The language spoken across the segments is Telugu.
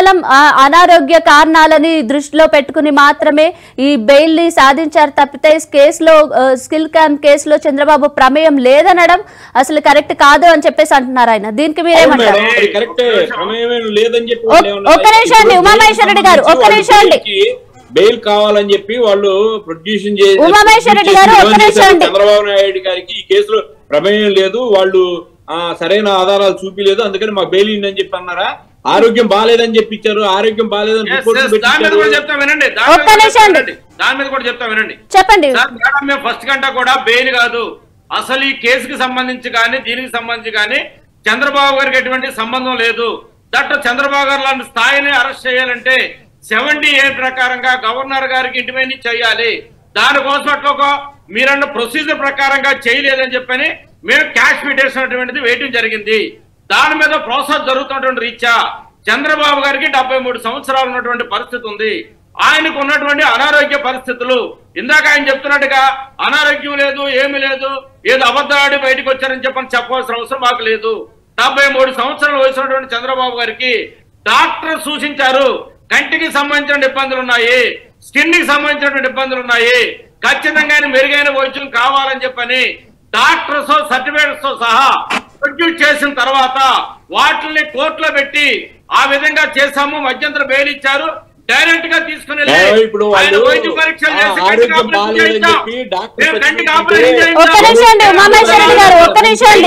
కేవలం ఆ, అనారోగ్య కారణాలని దృష్టిలో పెట్టుకుని మాత్రమే ఈ బెయిల్ ని సాధించారు తప్పితే ఈ కేసులో ఆ, స్కిల్ క్యాంప్ కేసులో చంద్రబాబు ప్రమేయం లేదనడం అసలు కరెక్ట్ కాదు అని చెప్పేసి అంటున్నారు ఆయన దీనికి అవును మీరేమంటారు మేడం, అది కరెక్టే ప్రమేయం లేదని చెప్పి ఒక్- వాళ్ళు ఏమన్నారు? ఒక్క నిమిషం అండి, ఇప్పుడు ఉమామహేశ్వర రెడ్డి గారు, ఒక్క వాళ్ళు నిమిషం అండి. బెయిల్కి బెయిల్ కావాలని చెప్పి వాళ్ళు ప్రొడ్యూషన్ చేసి ఉమామహేశ్వర రెడ్డి గారు, ఒక్క నిమిషం అండి. చంద్రబాబు నాయుడు గారికి ఈ కేసులో ప్రమేయం లేదు వాళ్ళు ఆ సరైన ఆధారాలు చూపిలేదు అందుకని మా బెయిల్ ఇవ్వండి అని చెప్పి అన్నారా ఆరోగ్యం బాగాలేదని చెప్పి ఇచ్చారు ఆరోగ్యం బాగాలేదని Yes, రిపోర్ట్ yes, దాని మీద కూడా చెప్తా వినండి దాని మీద ఒక్క కూడా నిమిషం చెప్తా అండి. వినండి. దాని మీద కూడా చెప్తా వినండి చెప్పండి సార్ మేడం మేము ఫస్ట్ గంట కూడా బెయిల్ కాదు అసలు ఈ కేసుకి సంబంధించి కానీ దీనికి సంబంధించి కానీ చంద్రబాబు గారికి ఎటువంటి సంబంధం లేదు దట్ చంద్రబాబు గారు లాంటి స్థాయిని అరెస్ట్ చేయాలంటే సెవెంటీ ఏ ప్రకారంగా గవర్నర్ గారికి ఇంటిమేని చేయాలి దానికోసం అట్లా ఒక మీరన్న ప్రొసీజర్ ప్రకారంగా చేయలేదని చెప్పని మేము క్యాష్ పిటేషన్ అటువంటిది వేయటం జరిగింది దాని మీద ప్రాసెస్ జరుగుతున్నటువంటి రీత్యా చంద్రబాబు గారికి డెబ్బై మూడు సంవత్సరాలు ఉన్నటువంటి పరిస్థితి ఉంది ఆయనకు ఉన్నటువంటి అనారోగ్య పరిస్థితులు ఇందాక ఆయన చెప్తున్నట్టుగా అనారోగ్యం లేదు ఏమి లేదు ఏదో అబద్ధాడి బయటకు వచ్చారని చెప్పని చెప్పవలసిన అవసరం మాకు లేదు డెబ్బై మూడు సంవత్సరాల వయసు ఉన్నటువంటి చంద్రబాబు గారికి డాక్టర్ సూచించారు కంటికి సంబంధించిన ఇబ్బందులు ఉన్నాయి స్కిన్ కి సంబంధించినటువంటి ఇబ్బందులు ఉన్నాయి ఖచ్చితంగా ఆయన మెరుగైన వైద్యం కావాలని చెప్పని డాక్టర్స్ సర్టిఫికేట్స్ తో సహా ప్రొడ్యూస్ చేసిన తర్వాత వాటిని కోర్టులో పెట్టి ఆ విధంగా చేశాము మధ్యంతర బెయిల్ ఇచ్చారు డైరెక్ట్ గా తీసుకుని వెళ్ళి మేడం, ఇప్పుడు వాళ్ళు ఆయన వైద్య పరీక్షలు చేసి ఆ కంటికి ఆరోగ్యం ఆపరేషన్ బాగాలేదని చేయించాం. చెప్పి డాక్టర్ మేము కంటికి చెప్పి ఆపరేషన్ ఉంటే- చేయించాం. ఒక్క నిమిషం అండి, ఉమామహేశ్వర రెడ్డి గారు, ఒక్క నిమిషం అండి.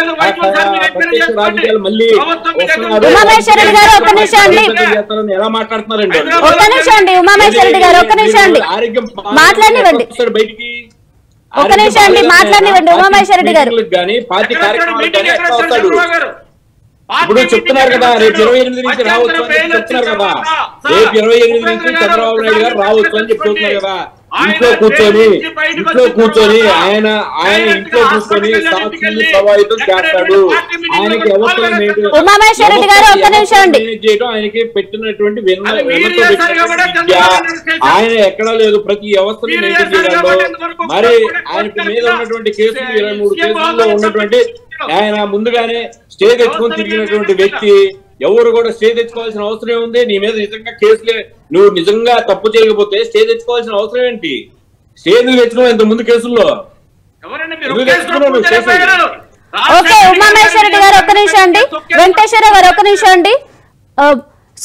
రాజకీయాలు మళ్ళీ వస్తున్నారు. ఉమామహేశ్వర రెడ్డి గారు, ఒక్క నిమిషం అండి. చేస్తారని ఎలా మాట్లాడుతున్నారండి వాళ్ళు? ఒక్క నిమిషం అండి ఉమామహేశ్వర రెడ్డి గారు ఒక్క నిమిషం అండి ఆరోగ్యం మాట్లాడనివ్వండి. వస్తాడు బయటికి ఒక్క నిమిషం అండి, మాట్లాడనివ్వండి, ఉమామేశ్వర రెడ్డి గారు. మీటింగ్లకు గానీ పార్టీ ఎక్కడ వచ్చాడు? కార్యక్రమాలకు మీటింగ్ గానీ ఎక్కడ ఎట్లా వచ్చాడు వస్తాడు చంద్రబాబు గారు? ఇప్పుడు పార్టీ చెప్తున్నారు మీటింగ్ కదా ఎక్కడ రేపు ఇరవై వచ్చాడు? ఎనిమిది నుంచి మధ్యంతర రావచ్చు అని బెయిల్ చెప్తున్నారు కదా వచ్చిన రేపు తర్వాత ఇరవై ఎనిమిది నుంచి ఉపేంద్ర చంద్రబాబు నాయుడు గారు రావచ్చు అని చెప్తున్నారు కదా ఆయన ఇంట్లో కూర్చొని జైలు నుంచి బయటకు ఇంట్లో వచ్చిన కూర్చొని తర్వాత ఆయన ఆయన డైరెక్ట్ ఇంట్లో గా కూర్చొని హాస్పిటల్కి సాక్షుల్ని వెళ్ళి ప్రభావితం ఎక్కడెక్కడ చేస్తాడు పార్టీ మీటింగ్లో ఆయనకి ఎవరితో పాల్గొనొచ్చు. ఉమామహేశ్వర రెడ్డి గారు ఒక్క నిమిషం అండి చేయడం ఆయనకి పెట్టినటువంటి వెన్న- అది మీరు వెన్నతో చేశారు పెట్టినటువంటి కాబట్టి విద్య. చంద్రబాబు నాయుడు చేశారు. ఆయన ఎక్కడా లేదు ప్రతి వ్యవస్థను మీరు మెయింటైన్ చేశారు చేయడంలో కాబట్టి ఇంతవరకు మరి కూడా ఆయన కోర్టు మీద కనుక ఉన్నటువంటి కేసులు ఇరవై మూడు సీఎం కేసుల్లో బాబు ఉన్నటువంటి ఆయన ముందుగానే స్టే తెచ్చుకొని తిరిగినటువంటి వ్యక్తి ఎవరు కూడా స్టే తెచ్చుకోవాల్సిన అవసరం ఏముంది నీ మీద నిజంగా కేసులే నువ్వు నిజంగా తప్పు చేయకపోతే స్టే తెచ్చుకోవాల్సిన అవసరం ఏంటి స్టే ఎందుకు తెచ్చుకున్నావు ఇంత ముందు కేసుల్లో ఎవరండి మీరు ఎందుకు ఒకే తెచ్చుకున్నావు నువ్వు స్టెప్ కేసులు? చేయగలరు. ఓకే ఉమామహేశ్వర రెడ్డి గారు ఒక్క నిమిషం అండి వెంకటేశ్వర గారు ఒక్క నిమిషం అండి ఆ,